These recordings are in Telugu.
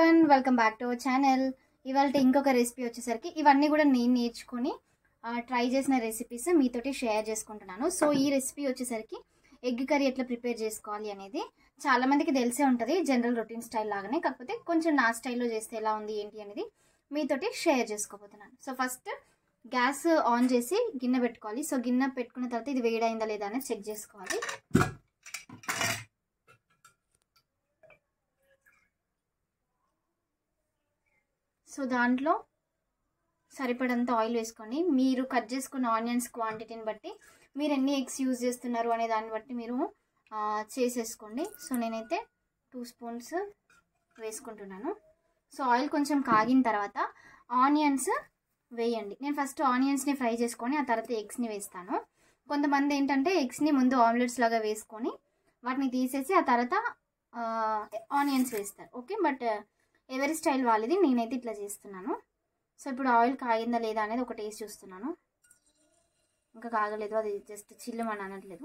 everyone welcome back to our channel ఇవాళ ఇంకొక రెసిపీ వచ్చేసరికి ఇవన్నీ కూడా నేను నేర్చుకొని ట్రై చేసిన రెసిపీస్ మీతోటి షేర్ చేసుకుంటున్నాను సో ఈ రెసిపీ వచ్చేసరికి ఎగ్ కర్రీ ఎట్లా ప్రిపేర్ చేసుకోవాలి అనేది చాలా మందికి తెలిసే ఉంటుంది జనరల్ రొటీన్ స్టైల్ లాగానే కాకపోతే కొంచెం నా స్టైల్లో చేస్తే ఎలా ఉంది ఏంటి అనేది మీతోటి షేర్ చేసుకోబోతున్నాను సో ఫస్ట్ గ్యాస్ ఆన్ చేసి గిన్నె పెట్టుకోవాలి సో గిన్నె పెట్టుకున్న తర్వాత ఇది వేడైందా లేదా అనేది చెక్ చేసుకోవాలి సో దాంట్లో సరిపడంత ఆయిల్ వేసుకోండి మీరు కట్ చేసుకున్న ఆనియన్స్ క్వాంటిటీని బట్టి మీరు ఎన్ని ఎగ్స్ యూజ్ చేస్తున్నారు అనే దాన్ని బట్టి మీరు ఆ, చేసేసుకోండి సో నేనైతే టూ స్పూన్స్ వేసుకుంటున్నాను సో ఆయిల్ కొంచెం కాగిన తర్వాత ఆనియన్స్ వేయండి నేను ఫస్ట్ ఆనియన్స్ని ఫ్రై చేసుకొని ఆ తర్వాత ఎగ్స్ని వేస్తాను కొంతమంది ఏంటంటే ఎగ్స్ని ముందు ఆమ్లెట్స్ లాగా వేసుకొని వాటిని తీసేసి ఆ తర్వాత ఆనియన్స్ వేస్తారు ఓకే బట్ ఎవరి స్టైల్ వాళ్ళది నేనైతే ఇట్లా చేస్తున్నాను సో ఇప్పుడు ఆయిల్ కాగిందా లేదా అనేది ఒక టేస్ట్ చూస్తున్నాను ఇంకా కాగలేదు అది జస్ట్ చిల్లమని అనట్లేదు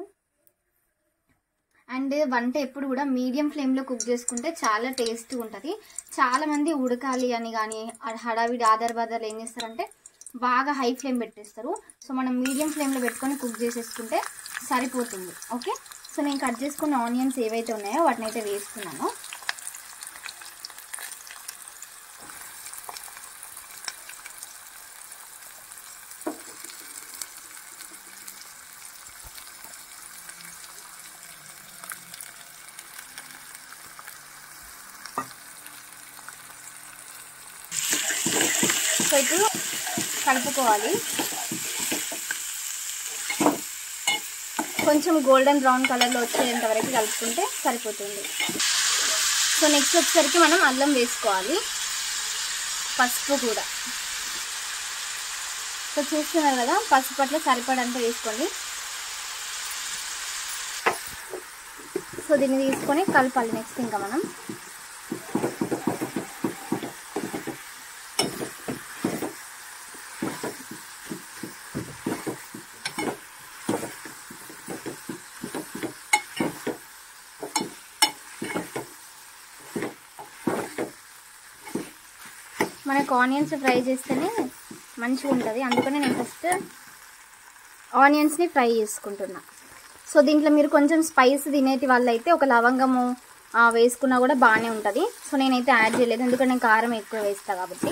అండ్ వంట ఎప్పుడు కూడా మీడియం ఫ్లేమ్లో కుక్ చేసుకుంటే చాలా టేస్ట్ ఉంటుంది చాలా మంది ఉడకాలి అని కానీ హడావిడి ఆధార్ బాధాలు ఏం చేస్తారంటే బాగా హై ఫ్లేమ్ పెట్టేస్తారు సో మనం మీడియం ఫ్లేమ్లో పెట్టుకొని కుక్ చేసేసుకుంటే సరిపోతుంది ఓకే సో నేను కట్ చేసుకున్న ఆనియన్స్ ఏవైతే ఉన్నాయో వాటిని అయితే వేస్తున్నాను సో ఇప్పుడు కలుపుకోవాలి కొంచెం గోల్డెన్ బ్రౌన్ కలర్లో వచ్చేంత వరకు కలుపుకుంటే సరిపోతుంది సో నెక్స్ట్ వచ్చేసరికి మనం అల్లం వేసుకోవాలి పసుపు కూడా సో చూస్తున్నారు కదా పసుపు అట్లా సరిపడంత వేసుకోండి సో దీన్ని తీసుకొని కలపాలి నెక్స్ట్ ఇంకా మనం మనకు ఆనియన్స్ ఫ్రై చేస్తేనే మంచిగా ఉంటుంది అందుకనే నేను ఫస్ట్ ఆనియన్స్ని ఫ్రై చేసుకుంటున్నా సో దీంట్లో మీరు కొంచెం స్పైస్ తినేటి వాళ్ళు అయితే ఒక లవంగము ఆ, వేసుకున్నా కూడా బాగానే ఉంటుంది సో నేనైతే యాడ్ చేయలేదు ఎందుకంటే నేను కారం ఎక్కువ వేస్తాను కాబట్టి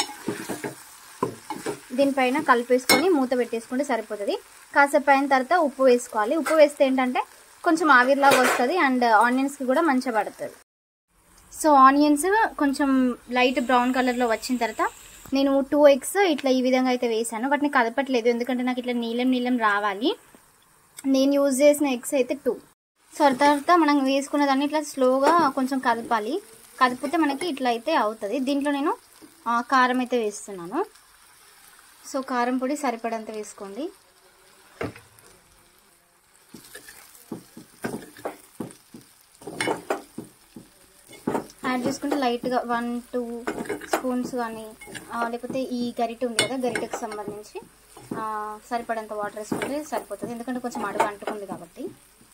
దీనిపైన కలిపేసుకొని మూత పెట్టేసుకుంటే సరిపోతుంది కాసేపు అయిన తర్వాత ఉప్పు వేసుకోవాలి ఉప్పు వేస్తే ఏంటంటే కొంచెం ఆవిరిలాగా వస్తుంది అండ్ ఆనియన్స్కి కూడా మంచిగా పడుతుంది సో ఆనియన్స్ కొంచెం లైట్ బ్రౌన్ కలర్లో వచ్చిన తర్వాత నేను టూ ఎగ్స్ ఇట్లా ఈ విధంగా అయితే వేసాను వాటిని కదపట్లేదు ఎందుకంటే నాకు ఇట్లా నీలం నీలం రావాలి నేను యూజ్ చేసిన ఎగ్స్ అయితే టూ సో ఆ తర్వాత మనం వేసుకున్న దాన్ని ఇట్లా స్లోగా కొంచెం కదపాలి కదిపితే మనకి ఇట్లా అయితే అవుతుంది దీంట్లో నేను ఆ, కారం అయితే వేస్తున్నాను సో కారం పొడి సరిపడంత వేసుకోండి యాడ్ చేసుకుంటే లైట్గా వన్ టూ స్పూన్స్ కానీ లేకపోతే ఈ గరిటె ఉంది కదా గరిటెకి సంబంధించి ఆ, సరిపడంత వాటర్ వేసుకుంటే సరిపోతుంది ఎందుకంటే కొంచెం అడుగు అంటుకుంది కాబట్టి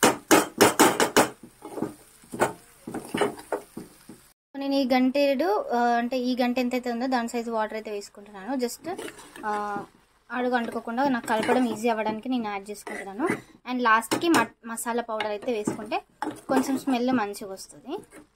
నేను ఈ గంటేడు ఆ, అంటే ఈ గంట ఎంతైతే ఉందో దాని సైజు వాటర్ అయితే వేసుకుంటున్నాను జస్ట్ అడుగు అంటుకోకుండా నాకు కలపడం ఈజీ అవ్వడానికి నేను యాడ్ చేసుకుంటున్నాను అండ్ లాస్ట్కి మసాలా పౌడర్ అయితే వేసుకుంటే కొంచెం స్మెల్ మంచిగా వస్తుంది